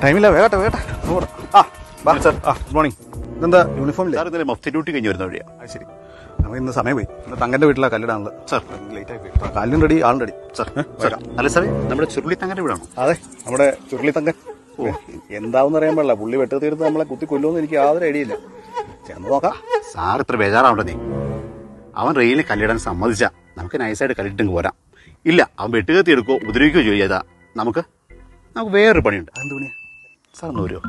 ടൈമില്ല വേഗട്ടെ വേഗട്ടെ ഓട്. ആ ബാ സാർ ആ ഗുഡ് മോർണിംഗ് ഇതെന്താ യൂണിഫോം ഇല്ലേ സാർ ഇന്നലെ മഫ്തി ഡ്യൂട്ടി കഴിഞ്ഞ് വരുന്ന വഴിയാ അത് ശരി നമുക്ക് ഇന്ന് സമയം പോയി ഇന്ന് തങ്കന്റെ വീട്ടിലാ കല്ലിടാനുള്ളത് സാർ ലേറ്റ് ആയി പോയി കാലിനും റെഡി ആളും റെഡി സാർ സാർ അല്ല സാറേ നമ്മുടെ ചുരുളി തങ്ങളുടെ വീടാണോ അതെ നമ്മുടെ ചുരുളി തങ്കൻ ഓ എന്താവെന്ന് അറിയാൻ പാടില്ല പുള്ളി വെട്ട തീർത്ത് നമ്മളെ കുത്തി കൊല്ലുമെന്ന് എനിക്ക് യാതൊരു ഐഡിയ ഇല്ല ചെന്ന് നോക്കാം സാർ ഇത്ര ബേജാറാവണ്ട നീ അവൻ റെയിലിൽ കല്ലിടാൻ സമ്മതിച്ച നമുക്ക് നൈസായിട്ട് കല്ലിട്ടിങ്ങ് പോരാം ഇല്ല അവൻ വെട്ടുകത്തി എടുക്കോ ഉപദ്രവിക്കുകയോ ജോലി ചെയ്താ നമുക്ക് നമുക്ക് വേറൊരു പണിയുണ്ട് അതെന്ത് പണിയാ സാർ ഒന്ന് വരുമോ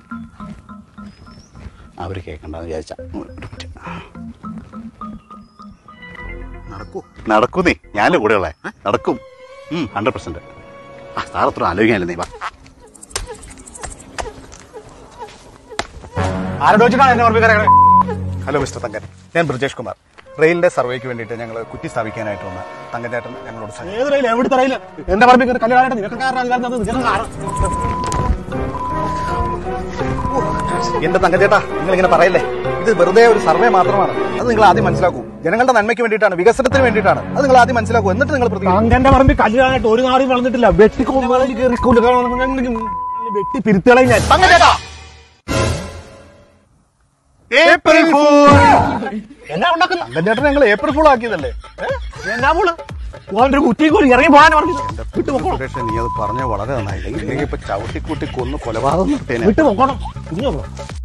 അവർ കേൾക്കണ്ടെന്ന് വിചാരിച്ച നടക്കൂ നടക്കും നീ ഞാൻ്റെ കൂടെ ഉള്ളേ നടക്കും ഹൺഡ്രഡ് പെർസെന്റ് ആ സാർ അത്ര ആലോചിക്കാനല്ലേ നീ വാ ആരോട് വെച്ചിട്ടാണ് എന്നെ ഓർമ്മിക്കാൻ ഹലോ മിസ്റ്റർ തങ്കൻ ഞാൻ ബ്രിജേഷ് കുമാർ റെയിലിന്റെ സർവേക്ക് വേണ്ടിയിട്ട് ഞങ്ങൾ കുറ്റി സ്ഥാപിക്കാനായിട്ട് വന്ന തങ്കൻ ചേട്ടൻ ഞങ്ങളോട് സഹായിച്ചു. ഏത് റെയിൽ എവിടുത്തെ റെയിൽ എന്റെ പറമ്പിൽ കല്യാണം നിനക്ക് കാരണം കാരണം നിനക്ക് കാരണം എന്റെ തങ്കച്ചേട്ടാ നിങ്ങൾ ഇങ്ങനെ പറയല്ലേ ഇത് വെറുതെ ഒരു സർവേ മാത്രമാണ് അത് നിങ്ങൾ ആദ്യം മനസ്സിലാക്കൂ ജനങ്ങളുടെ നന്മയ്ക്ക് വേണ്ടിയിട്ടാണ് വികസനത്തിന് വേണ്ടിയിട്ടാണ് അത് നിങ്ങൾ ആദ്യം മനസ്സിലാക്കൂ എന്നിട്ട് നിങ്ങൾ പ്രതികരിക്കൂ. തങ്കന്റെ പറമ്പിൽ കല്യാണമായിട്ട് ഒരു നാടും വളർന്നിട്ടില്ല വെട്ടി കൊമ്പുകളിൽ കയറി സ്കൂളിൽ വെട്ടി പിരുത്തുകളെ ഞാൻ തങ്കച്ചേട്ടാ ഏപ്രിൽ ഫൂൾ എന്നാ ഉണ്ടാക്കുന്ന തങ്കച്ചേട്ടൻ ഞങ്ങൾ ഏപ്രിൽ ഫുൾ ആക്കിയതല്ലേ എന്നാ പോള് ഓൻ്റെ ഒരു കുറ്റിയും കൂടി ഇറങ്ങി പോകാൻ പറഞ്ഞു വിട്ടു പൊക്കോണം സുരേഷ് നീ അത് പറഞ്ഞ വളരെ നന്നായി ഇല്ലെങ്കിൽ ഇപ്പൊ ചവിട്ടിക്കൂട്ടി കൊന്ന് കൊലപാതകം നിർത്തേനെ വിട്ടു പൊക്കോണം കുഞ്ഞു നോക്കണം